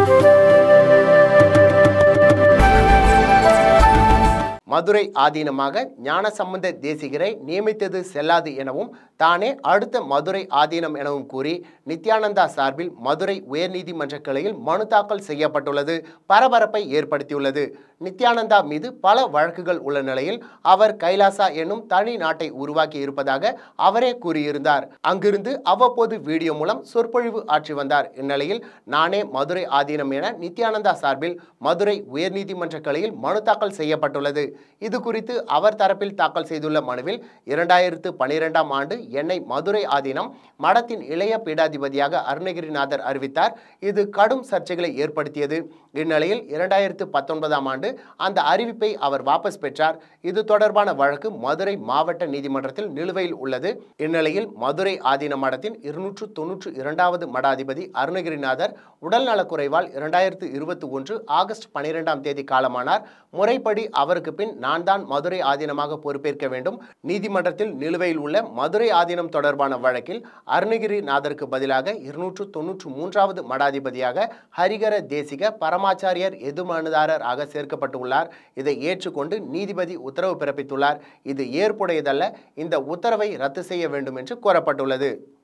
மதுரை ஆதீனமாக ஞானசம்பந்த தேசிகரை நியமித்தது செல்லாது எனவும் தானே அடுத்த மதுரை ஆதீனம் எனவும் கூறி நித்யானந்தா சார்பில் மதுரை உயர்நீதிமன்ற கிளையில் மனு தாக்கல் செய்யப்பட்டுள்ளது பரபரப்பை ஏற்படுத்தியுள்ளது நித்யானந்தா மீது பல வழக்குகள் உள்ள நிலையில் அவர் கைலாசா என்னும் தனி நாட்டை உருவாக்கி இருப்பதாக அவரே கூறியிருந்தார் அங்கிருந்து அவ்வப்போது வீடியோ மூலம் சொற்பொழிவு ஆற்றி வந்தார் இந்நிலையில் நானே மதுரை ஆதீனம் என நித்யானந்தா சார்பில் மதுரை உயர்நீதிமன்ற கிளையில் மனு தாக்கல் செய்யப்பட்டுள்ளது இது குறித்து அவர் தரப்பில் தாக்கல் செய்துள்ள மனுவில் இரண்டாயிரத்து பனிரெண்டாம் ஆண்டு என்னை மதுரை ஆதீனம் மடத்தின் இளைய பீடாதிபதியாக அருணகிரிநாதர் அறிவித்தார் இது கடும் சர்ச்சைகளை ஏற்படுத்தியது இந்நிலையில் இரண்டாயிரத்து பத்தொன்பதாம் ஆண்டு அந்த அறிவிப்பை அவர் வாபஸ் பெற்றார் இது தொடர்பான வழக்கு மதுரை மாவட்ட நீதிமன்றத்தில் நிலுவையில் உள்ளது இந்நிலையில் மதுரை ஆதீன மடத்தின் இருநூற்று தொன்னூற்று இரண்டாவது மடாதிபதி அருணகிரிநாதர் உடல்நலக்குறைவால் இரண்டாயிரத்து இருபத்தி ஒன்று ஆகஸ்ட் பனிரெண்டாம் தேதி காலமானார் முறைப்படி அவருக்கு பின் நான் தான் மதுரை ஆதீனமாக பொறுப்பேற்க வேண்டும் நீதிமன்றத்தில் நிலுவையில் உள்ள மதுரை ஆதீனம் தொடர்பான வழக்கில் அருணகிரிநாதருக்கு பதிலாக இருநூற்று தொன்னூற்று மூன்றாவது மடாதிபதியாக ஹரிகர தேசிக பரமாச்சாரியர் எதுமனுதாரர் ஆக சேர்க்கப்பட்டுள்ளார் இதை ஏற்றுக்கொண்டு நீதிபதி உத்தரவு பிறப்பித்துள்ளார் இது ஏற்புடையதல்ல இந்த உத்தரவை ரத்து செய்ய வேண்டும் என்று கோரப்பட்டுள்ளது